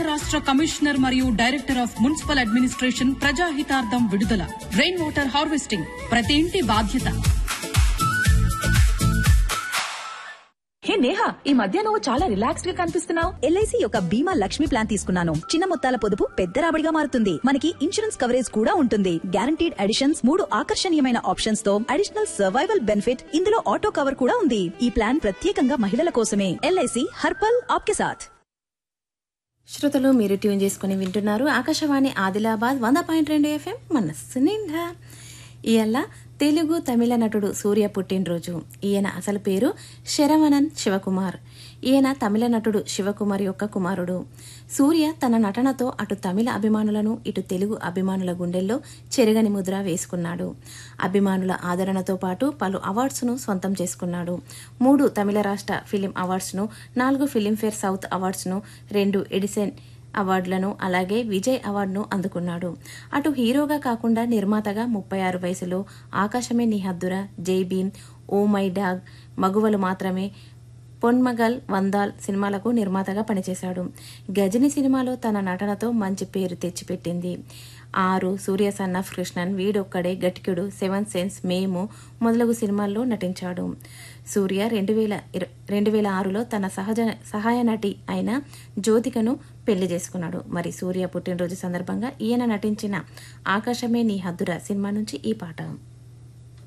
రాష్ట్ర కమిషనర్ మరియు director of municipal administration ప్రజాహితార్థం విడుదల రెయిన్ వాటర్ హార్వెస్టింగ్ ప్రతి ఇంటి బాధ్యత హే నేహా ఈ మధ్య నువ్వు చాలా రిలాక్స్డ్ గా కనిపిస్తున్నావు ఎల్ఐసి యొక్క బీమా లక్ష్మి ప్లాన్ తీసుకున్నాను చిన్న మొత్తాల పొదుపు పెద్ద రాబడిగా మారుతుంది మనకి ఇన్సూరెన్స్ కవరేజ్ కూడా ఉంటుంది గ్యారంటీడ్ అడిషన్స్ మూడు ఆకర్షణీయమైన ఆప్షన్స్ తో అడిషనల్ సర్వైవల్ బెనిఫిట్ ఇందులో ఆటో కవర్ కూడా ఉంది ఈ ప్లాన్ ప్రత్యేకంగా మహిళల కోసమే ఎల్ఐసి హర్పల్ ఆప్కే సాథ్ శ్రోతలు మీరు ట్యూన్ చేసుకుని వింటున్నారు ఆకాశవాణి ఆదిలాబాద్ వంద పాయింట్ రెండు ఎఫ్ఎం మనస్సు నిండా ఇయల్ల తెలుగు తమిళ నటుడు సూర్య పుట్టినరోజు ఈయన అసలు పేరు శరవణన్ శివకుమార్ ఈయన తమిళ నటుడు శివకుమార్ యొక్క కుమారుడు సూర్య తన నటనతో అటు తమిళ అభిమానులను ఇటు తెలుగు అభిమానుల గుండెల్లో చెరగని ముద్ర వేసుకున్నాడు అభిమానుల ఆదరణతో పాటు పలు అవార్డ్స్ను సొంతం చేసుకున్నాడు మూడు తమిళ రాష్ట్ర ఫిలిం అవార్డ్స్ను నాలుగు ఫిలింఫేర్ సౌత్ అవార్డ్స్ను రెండు ఎడిసన్ అవార్డులను అలాగే విజయ్ అవార్డును అందుకున్నాడు అటు హీరోగా కాకుండా నిర్మాతగా ముప్పై ఆరు వయసులో ఆకాశమే నీ హద్దురా Jai Bhim oh my dog మగువలు మాత్రమే పొన్మగల్ వందాల్ సినిమాలకు నిర్మాతగా పనిచేశాడు గజని సినిమాలో తన నటనతో మంచి పేరు తెచ్చిపెట్టింది ఆరు సూర్య సన్ ఆఫ్ కృష్ణన్ వీడొక్కడే గట్టికుడు సెవెన్ సెన్స్ మేము మొదలగు సినిమాల్లో నటించాడు సూర్య రెండు వేల ఇర- రెండు వేల ఆరులో తన సహజ సహాయ నటి అయిన జ్యోతికను పెళ్లి చేసుకున్నాడు మరి సూర్య పుట్టినరోజు సందర్భంగా ఈయన నటించిన ఆకాశమే నీ హద్దురా సినిమా నుంచి ఈ పాట